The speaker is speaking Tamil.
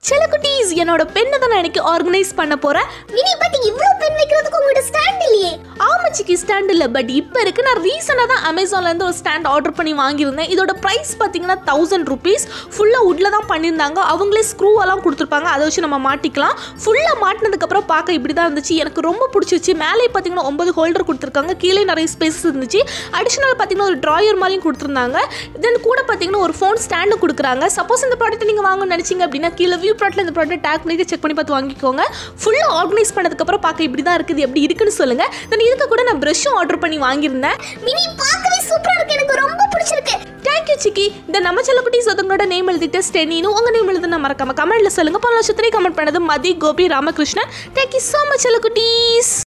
சில குட்டீஸ் என்னோட பெண்ணை தான் நான் எனக்கு ஆர்கனைஸ் பண்ண போறேன் மினி பட் இவ்ளோ பென் வைக்கிறதுக்கு உங்ககிட்ட ஸ்டாண்ட் இல்லையே ஆமாச்சிக்கு ஸ்டாண்ட் இல்லை பட் இப்போ இருக்கு நான் ரீசெண்டாக தான் அமேசான்லேருந்து ஒரு ஸ்டாண்ட் ஆர்டர் பண்ணி வாங்கியிருந்தேன் இதோட ப்ரைஸ் பார்த்தீங்கன்னா தௌசண்ட் ருபீஸ் ஃபுல்லாக உட்டில் தான் பண்ணியிருந்தாங்க அவங்களே ஸ்க்ரூவெல்லாம் கொடுத்துருப்பாங்க அதை வச்சு நம்ம மாட்டிக்கலாம் ஃபுல்லாக மாட்டினதுக்கப்புறம் பார்க்க இப்படி தான் இருந்துச்சு எனக்கு ரொம்ப பிடிச்சிருச்சு மேலே பார்த்தீங்கன்னா ஒன்பது ஹோல்டர் கொடுத்துருக்காங்க கீழே நிறைய ஸ்பேஸ் இருந்துச்சு அடிஷனல் பார்த்தீங்கன்னா ஒரு ட்ராயர் மாதிரியும் கொடுத்துருந்தாங்க தென் கூட பார்த்தீங்கன்னா ஒரு ஃபோன் ஸ்டாண்டு கொடுக்குறாங்க சப்போஸ் இந்த ப்ராடக்ட் நீங்கள் வாங்கணும்னு நினச்சிங்க அப்படின்னா கீழே வியூ ப்ராடக்ட்டில் இந்த ப்ராடக்ட் டேக் பண்ணி செக் பண்ணி பார்த்து வாங்கிக்கோங்க ஃபுல்லாக ஆர்கனைஸ் பண்ணதுக்கப்புறம் பார்க்க இப்படி தான் இருக்குது எப்படி இருக்குன்னு சொல்லுங்கள் தென் இதுக்கு கூட நான் ப்ரஷ்ஷும் ஆர்டர் பண்ணி வாங்கியிருந்தேன் மினி பார்க்கவே சூப்பரா இருக்கு எனக்கு ரொம்ப பிடிச்சிருக்கு தேங்க்யூ சிக்கி இந்த நம்ம செல்லக்குட்டீஸ் ஒருத்தவங்களோட நேம் எழுதிட்டு ஸ்டெனினும் உங்கள் நேம் எழுதுனா மறக்காம கமெண்ட்டில் சொல்லுங்கள் பல லட்சத்திலே கமெண்ட் பண்ணது Mathi Gopi Ramakrishnan thank you so much செல்லக்குட்டீஸ்